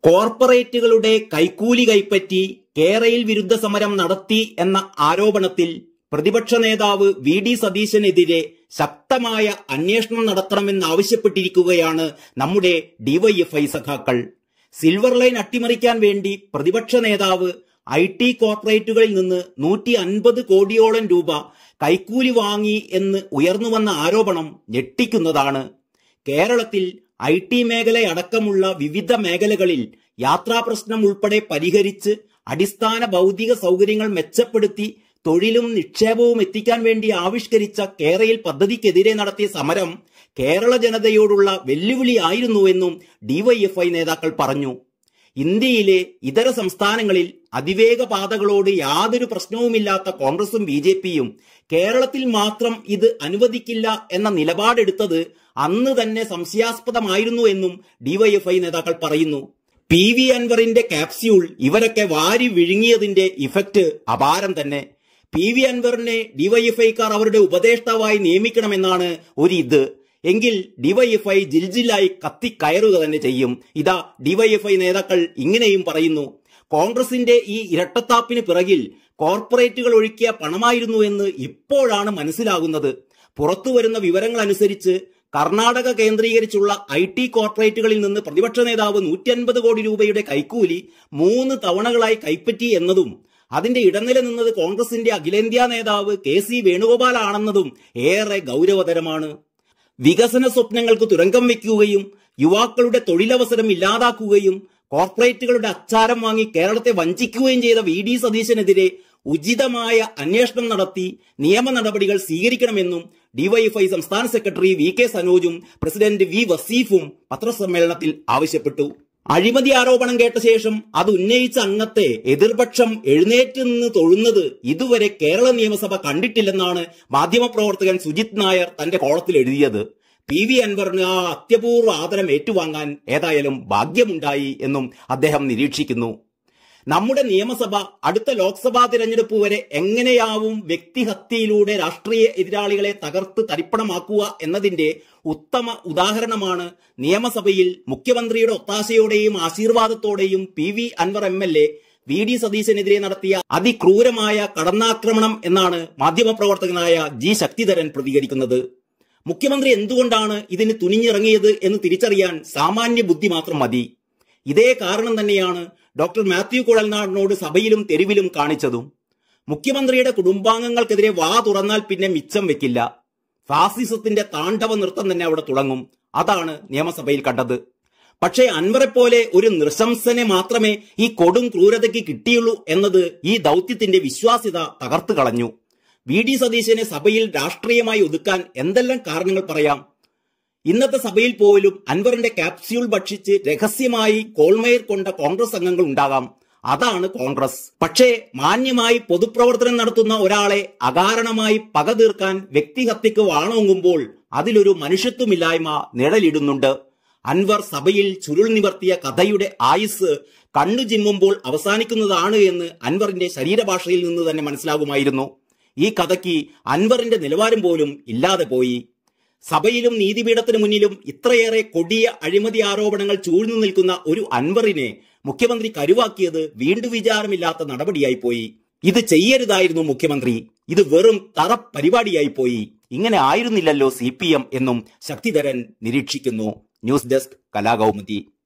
കോർപ്പറേറ്റുകളുടെ കൈക്കൂലി കൈപ്പറ്റി കേരയിൽ വിരുദ്ധ സമരം നടത്തി എന്ന ആരോപണത്തിൽ പ്രതിപക്ഷ നേതാവ് വി ഡി സതീശനെതിരെ ശക്തമായ അന്വേഷണം നടത്തണമെന്നാവശ്യപ്പെട്ടിരിക്കുകയാണ് നമ്മുടെ ഡിവൈഎഫ്ഐ സഖാക്കൾ സിൽവർ ലൈൻ അട്ടിമറിക്കാൻ വേണ്ടി പ്രതിപക്ഷ നേതാവ് ഐ ടി കോർപ്പറേറ്റുകളിൽ നിന്ന് നൂറ്റി അൻപത് കോടിയോളം രൂപ കൈക്കൂലി വാങ്ങി എന്ന് ഉയർന്നു വന്ന ആരോപണം ഞെട്ടിക്കുന്നതാണ് കേരളത്തിൽ ഐ ടി മേഖലയടക്കമുള്ള വിവിധ മേഖലകളിൽ യാത്രാ പ്രശ്നം ഉൾപ്പെടെ പരിഹരിച്ച് അടിസ്ഥാന ഭൗതിക സൗകര്യങ്ങൾ മെച്ചപ്പെടുത്തി തൊഴിലും നിക്ഷേപവും എത്തിക്കാൻ വേണ്ടി ആവിഷ്കരിച്ച കേരയിൽ പദ്ധതിക്കെതിരെ നടത്തിയ സമരം കേരള ജനതയോടുള്ള വെല്ലുവിളിയായിരുന്നുവെന്നും ഡിവൈഎഫ്ഐ നേതാക്കൾ പറഞ്ഞു ഇന്ത്യയിലെ ഇതര സംസ്ഥാനങ്ങളിൽ അതിവേഗ പാതകളോട് യാതൊരു പ്രശ്നവുമില്ലാത്ത കോൺഗ്രസും ബി ജെ പിയും കേരളത്തിൽ മാത്രം ഇത് അനുവദിക്കില്ല എന്ന നിലപാടെടുത്തത് അന്ന് തന്നെ സംശയാസ്പദമായിരുന്നു എന്നും ഡിവൈഎഫ്ഐ നേതാക്കൾ പറയുന്നു പി വി അൻവറിന്റെ ക്യാപ്സ്യൂൾ ഇവരൊക്കെ വാരി വിഴുങ്ങിയതിന്റെ ഇഫക്റ്റ് അപാരം തന്നെ പി വി അൻവറിനെ ഡിവൈഎഫ്ഐക്കാർ അവരുടെ ഉപദേഷ്ടാവായി നിയമിക്കണമെന്നാണ് ഒരു ഇത് എങ്കിൽ ഡിവൈഎഫ്ഐ ജിൽജില്ലായി കത്തിക്കയറുക തന്നെ ചെയ്യും ഇതാ ഡിവൈഎഫ്ഐ നേതാക്കൾ ഇങ്ങനെയും പറയുന്നു കോൺഗ്രസിന്റെ ഈ ഇരട്ടത്താപ്പിന് പിറകിൽ കോർപ്പറേറ്റുകൾ ഒഴുക്കിയ പണമായിരുന്നു എന്ന് ഇപ്പോഴാണ് മനസ്സിലാകുന്നത് പുറത്തു വരുന്ന വിവരങ്ങൾ അനുസരിച്ച് കർണാടക കേന്ദ്രീകരിച്ചുള്ള ഐ ടി കോർപ്പറേറ്റുകളിൽ നിന്ന് പ്രതിപക്ഷ നേതാവ് നൂറ്റി അൻപത് കോടി രൂപയുടെ കൈക്കൂലി മൂന്ന് തവണകളായി കൈപ്പറ്റി എന്നതും അതിന്റെ ഇടനില നിന്നത് കോൺഗ്രസിന്റെ അഖിലേന്ത്യാ നേതാവ് കെ സി വേണുഗോപാലാണെന്നതും ഏറെ ഗൗരവതരമാണ് വികസന സ്വപ്നങ്ങൾക്ക് തുരങ്കം വെക്കുകയും യുവാക്കളുടെ തൊഴിലവസരം ഇല്ലാതാക്കുകയും കോർപ്പറേറ്റുകളുടെ അച്ചാരം വാങ്ങി കേരളത്തെ വഞ്ചിക്കുകയും ചെയ്ത വി ഡി സതീശനെതിരെ ഉചിതമായ അന്വേഷണം നടത്തി നിയമ നടപടികൾ സ്വീകരിക്കണമെന്നും ഡിവൈഎഫ്ഐ സംസ്ഥാന സെക്രട്ടറി വി കെ സനോജും പ്രസിഡന്റ് വി വസീഫും പത്രസമ്മേളനത്തിൽ ആവശ്യപ്പെട്ടു അഴിമതി ആരോപണം കേട്ട ശേഷം അത് ഉന്നയിച്ച അംഗത്തെ എതിർപക്ഷം എഴുന്നേറ്റ് നിന്ന് തൊഴുന്നത് ഇതുവരെ കേരള നിയമസഭ കണ്ടിട്ടില്ലെന്നാണ് മാധ്യമപ്രവർത്തകൻ സുജിത് നായർ തന്റെ കോളത്തിൽ എഴുതിയത് പി വി അൻവറിന് ആ അത്യപൂർവ ആദരം ഏറ്റുവാങ്ങാൻ ഏതായാലും ഭാഗ്യമുണ്ടായി എന്നും അദ്ദേഹം നിരീക്ഷിക്കുന്നു നമ്മുടെ നിയമസഭ അടുത്ത ലോക്സഭാ തിരഞ്ഞെടുപ്പ് വരെ എങ്ങനെയാവും വ്യക്തിഹത്യയിലൂടെ രാഷ്ട്രീയ എതിരാളികളെ തകർത്ത് തരിപ്പണമാക്കുക എന്നതിന്റെ ഉത്തമ ഉദാഹരണമാണ് നിയമസഭയിൽ മുഖ്യമന്ത്രിയുടെ ഒത്താശയോടെയും ആശീർവാദത്തോടെയും P V Anvar M L A V D സതീശനെതിരെ നടത്തിയ അതിക്രൂരമായ കടന്നാക്രമണം എന്നാണ് മാധ്യമപ്രവർത്തകനായ ജി ശക്തിധരൻ പ്രതികരിക്കുന്നത് മുഖ്യമന്ത്രി എന്തുകൊണ്ടാണ് ഇതിന് തുനിഞ്ഞിറങ്ങിയത് എന്ന് തിരിച്ചറിയാൻ സാമാന്യ ബുദ്ധി മാത്രം മതി ഇതേ കാരണം തന്നെയാണ് ഡോക്ടർ മാത്യു കുഴൽനാടിനോട് സഭയിലും തെരുവിലും കാണിച്ചതും മുഖ്യമന്ത്രിയുടെ കുടുംബാംഗങ്ങൾക്കെതിരെ വാ തുറന്നാൽ പിന്നെ മിച്ചം വെക്കില്ല ഫാസിസത്തിന്റെ താണ്ഡവ നൃത്തം തന്നെ അവിടെ തുടങ്ങും അതാണ് നിയമസഭയിൽ കണ്ടത് പക്ഷേ അൻവറെ പോലെ ഒരു നൃശംസനെ മാത്രമേ ഈ കൊടും ക്രൂരതയ്ക്ക് കിട്ടിയുള്ളൂ എന്നത് ഈ ദൗത്യത്തിന്റെ വിശ്വാസ്യത തകർത്തു കളഞ്ഞു വി ഡി സതീശനെ സഭയിൽ രാഷ്ട്രീയമായി ഒതുക്കാൻ എന്തെല്ലാം കാരണങ്ങൾ പറയാം ഇന്നത്തെ സഭയിൽ പോലും അൻവറിന്റെ ക്യാപ്സ്യൂൾ ഭക്ഷിച്ച് രഹസ്യമായി കോൾമേർ കൊണ്ട കോൺഗ്രസ് അംഗങ്ങൾ ഉണ്ടാകാം അതാണ് കോൺഗ്രസ് പക്ഷേ മാന്യമായി പൊതുപ്രവർത്തനം നടത്തുന്ന ഒരാളെ അകാരണമായി പക തീർക്കാൻ വ്യക്തിഹത്യക്ക് വാണോങ്ങുമ്പോൾ അതിലൊരു മനുഷ്യത്വമില്ലായ്മ നിഴലിടുന്നുണ്ട് അൻവർ സഭയിൽ ചുരുൾ നിവർത്തിയ കഥയുടെ ആയുസ് കണ്ണു ചിമ്മുമ്പോൾ അവസാനിക്കുന്നതാണ് എന്ന് അൻവറിന്റെ ശരീരഭാഷയിൽ നിന്ന് തന്നെ മനസ്സിലാകുമായിരുന്നു ഈ കഥയ്ക്ക് അൻവറിന്റെ നിലവാരം പോലും ഇല്ലാതെ പോയി സഭയിലും നീതിപീഠത്തിന് മുന്നിലും ഇത്രയേറെ കൊടിയ അഴിമതി ആരോപണങ്ങൾ ചൂഴ്ന്നു നിൽക്കുന്ന ഒരു അൻവറിനെ മുഖ്യമന്ത്രി കരുവാക്കിയത് വീണ്ടും വിചാരമില്ലാത്ത നടപടിയായി പോയി ഇത് ചെയ്യരുതായിരുന്നു മുഖ്യമന്ത്രി ഇത് വെറും തറ പരിപാടിയായി പോയി ഇങ്ങനെ ആയിരുന്നില്ലല്ലോ സി എന്നും ശക്തിധരൻ നിരീക്ഷിക്കുന്നു ന്യൂസ് ഡെസ്ക് കലാകൗമുദി